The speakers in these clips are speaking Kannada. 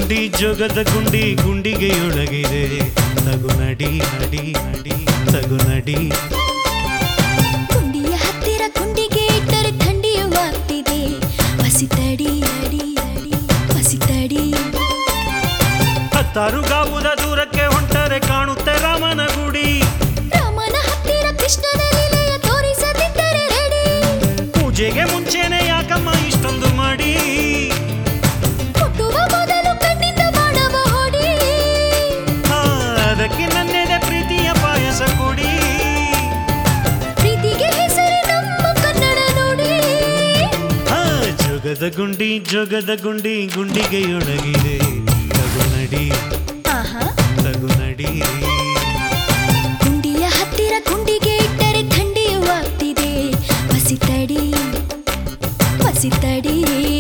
ಗುಂಡಿ ಜೋಗದ ಗುಂಡಿ ಗುಂಡಿಗೆಯೊಳಗಿದೆ ತಗು ನಡಿ ನಡಿ ನಡಿ ತಗು ನಡಿ ಗುಂಡಿಯ ಹತ್ತಿರ ಗುಂಡಿಗೆ ಇಟ್ಟರೆ ಥಂಡಿಯೂ ಆಗ್ತಿದೆ ಹಸಿತಡಿ ಅಡಿ ಅಡಿ ಹಸಿತಡಿ ಹತ್ತಾರು ಗಾವುದ ದೂರಕ್ಕೆ ಹೊಂಟರೆ ಕಾಣುತ್ತೆ ರಾಮನ ಗುಡಿ ರಾಮನ ಹತ್ತಿರ ಕೃಷ್ಣನ ಲೀಲೆಯ ತೋರಿಸದಿದ್ದರೆ ರೆಡಿ ಪೂಜೆಗೆ ಮುಂಚೆನೆ ಯಾಕಮ್ಮ ಇಷ್ಟೊಂದು ಮಾಡಿ ಹುಟ್ಟುವ ಮೊದಲು ಕಣ್ಣಿಂದ ಮಾಡವ ಹೊಡಿ ಆ, ಅದಕ್ಕೆ ನನ್ನೆದೆ ಪ್ರೀತಿಯ ಪಾಯಸ ಕೊಡಿ ಪ್ರೀತಿಗೆ ಹೆಸರು ನಮ್ಮ ಕನ್ನಡ ನೋಡಿ ಆ, ಜೋಗದ ಗುಂಡಿ ಜೋಗದ ಗುಂಡಿ ಗುಂಡಿಗೆಯೊಳಗಿದೆ ತಗು ನಡಿ ಆಹಾ ತಗು ನಡಿ ಗುಂಡಿಯ ಹತ್ತಿರ ಗುಂಡಿಗೆ ಇಟ್ಟರೆ ಥಂಡಿಯೂ ಆಗ್ತಿದೆ ಹಸಿತಡಿ ಹಸಿತಡಿ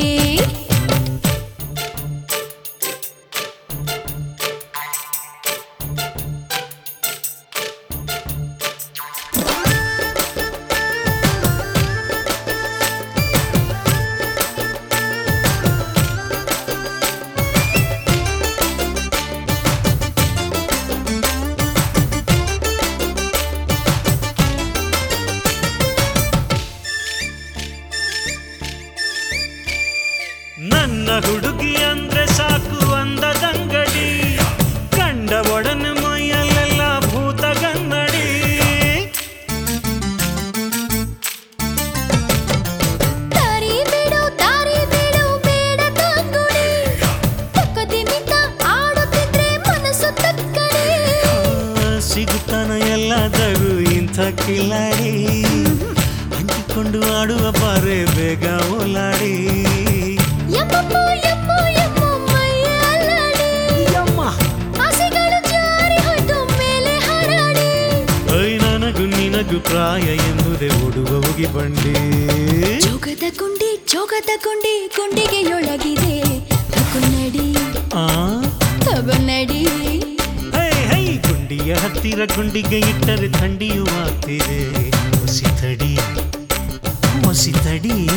ನನ್ನ ಹುಡುಗಿ ಅಂದ್ರೆ ಸಾಕು ಅಂದದಂಗಡಿ ಕಂಡ ಒಡನೆ ಮೈಯಲ್ಲೆಲ್ಲ ಭೂತ ಗನ್ನಡಿ ದಾರಿ ಬಿಡು ದಾರಿ ಬಿಡು ಬೇಡ ತಂಗುಡಿ ತಕ್ಕದಿ ಮಿತ ಆಡುತ್ತಿದ್ರೆ ಮನಸ್ಸು ತಕ್ಕಡಿ ಆ, ಸಿಗುತ್ತಾನ ಎಲ್ಲದಗೂ ಇಂಥ ಕಿಲಾಡಿ ಅಂಟಿಕೊಂಡು ಆಡುವ ಬಾರೆ ಬೇಗ ಓಲಾಡಿ ಯಮ್ಮಮ್ಮ ಯಮ್ಮ ಯಮ್ಮ ಮೈಯ ಅಲ್ಲಾಡಿ ಆಸೆಗಳು ಜಾರಿ ಹೊಯ್ತು ಮೇಲೆ ಹಾರಾಡಿ ಐ ನನಗೂ ನಿನಗೂ ಪ್ರಾಯ ಎಂಬುದೇ ಓಡುವ ಹೋಗಿ ಬಂಡಿ ಜೋಗದ ಗುಂಡಿ ಜೋಗದ ಗುಂಡಿ ಗುಂಡಿಗೆಯೊಳಗಿದೆ ತಗುನಡಿ ಆ ತಗುನಡಿ ಹೈ ಹೈ ಗುಂಡಿಯ ಹತ್ತಿರ ಗುಂಡಿಗೆ ಇಟ್ಟರೆ ಥಂಡಿಯೂ ಆಗ್ತಿದೆ ಹೊಸಿತಡಿ ಹೊಸಿತಡಿ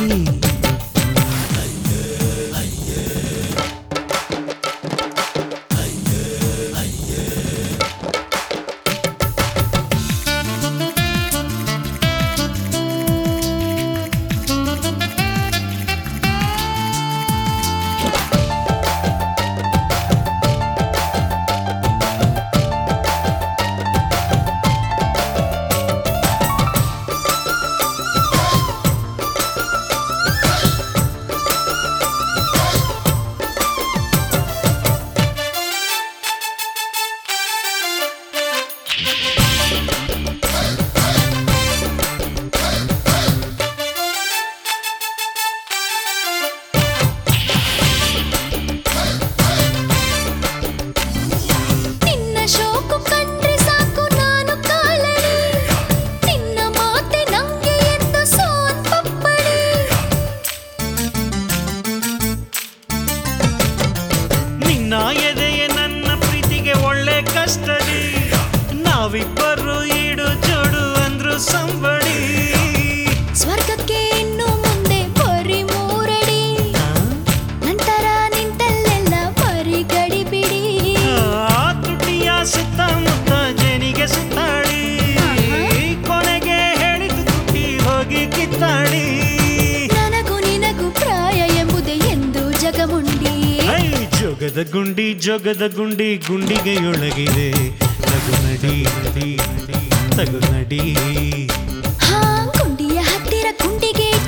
ನಿನ್ನ ಶೋಕು ಕಂಡ್ರೆ ಸಾಕು ನಾನು ಕಾಲಡಿ ನಿನ್ನ ಮಾತೆ ನಂಗೆ ಎಂದು ಸೋನ್ ಪಪ್ಪಡಿ ನಿನ್ನ ಎದೆಯೇ ನನ್ನ ಪ್ರೀತಿಗೆ ಒಳ್ಳೆ ಕಷ್ಟಡಿ ನಾವಿಬ್ಬರು ಈಡು ಜೋಡು ಅಂದ್ರು ಸಂಬಡಿ ಸ್ವರ್ಗಕ್ಕೆ ಇನ್ನು ಮುಂದೆ ಬರಿ ಮೂರಡಿ ನಂತರ ನಿಂತಲ್ಲೆಲ್ಲ ಬರಿ ಗಡಿ ಬಿಡಿ ಆ ತುಟಿಯ ಸುತ್ತಮುತ್ತ ಜನಿಗೆ ಸುತ್ತಾಡಿ ಕೊನೆಗೆ ಹೇಳಿತು ತುಟಿ ಹೋಗಿ ಕಿತ್ತಾಡಿ ನನಗೂ ನಿನಗೂ ಪ್ರಾಯ ಎಂಬುದೇ ಎಂದು ಜಗಮುಂಡಿ ಐ ಜೋಗದ ಗುಂಡಿ ಜೋಗದ ಗುಂಡಿ ಗುಂಡಿಗೆಯೊಳಗಿದೆ ತಗು ನಡಿ ನಡಿ ನಡಿ ತಗು ನಡಿ ಹಾ ಗುಂಡಿಯ ಹತ್ತಿರ ಗುಂಡಿಗೆ